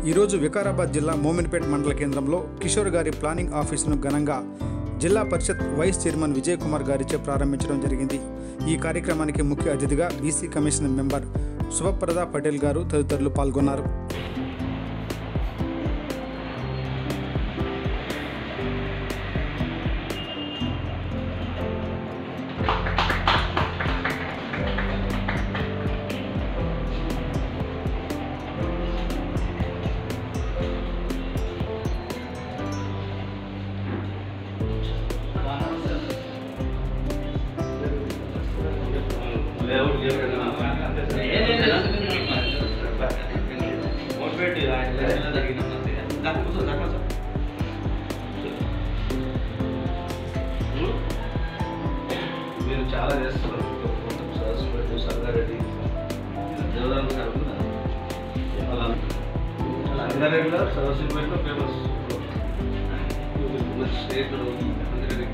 ఈరోజు వికారాబాద్ జిల్లా మోమిన్పేట్ మండల కేంద్రంలో కిషోర్ గారి ప్లానింగ్ ఆఫీసును ఘనంగా జిల్లా పరిషత్ వైస్ చైర్మన్ విజయ్ కుమార్ గారిచే ప్రారంభించడం జరిగింది ఈ కార్యక్రమానికి ముఖ్య అతిథిగా BC commission member Shubhaprada Patel గారు తదితరులు పాల్గొన్నారు మీరు చాలా చేస్తున్నారు సరస్వతి సంగారెడ్డి దేవదాన సార్ ఉన్నారు సంగారెడ్డిలో సరస్వతిపేటలో ఫేమస్ స్టేట్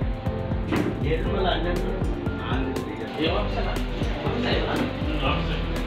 ఏడు వందల అన్నెండు ఆంధ్రప్రదేశ్ ఏమో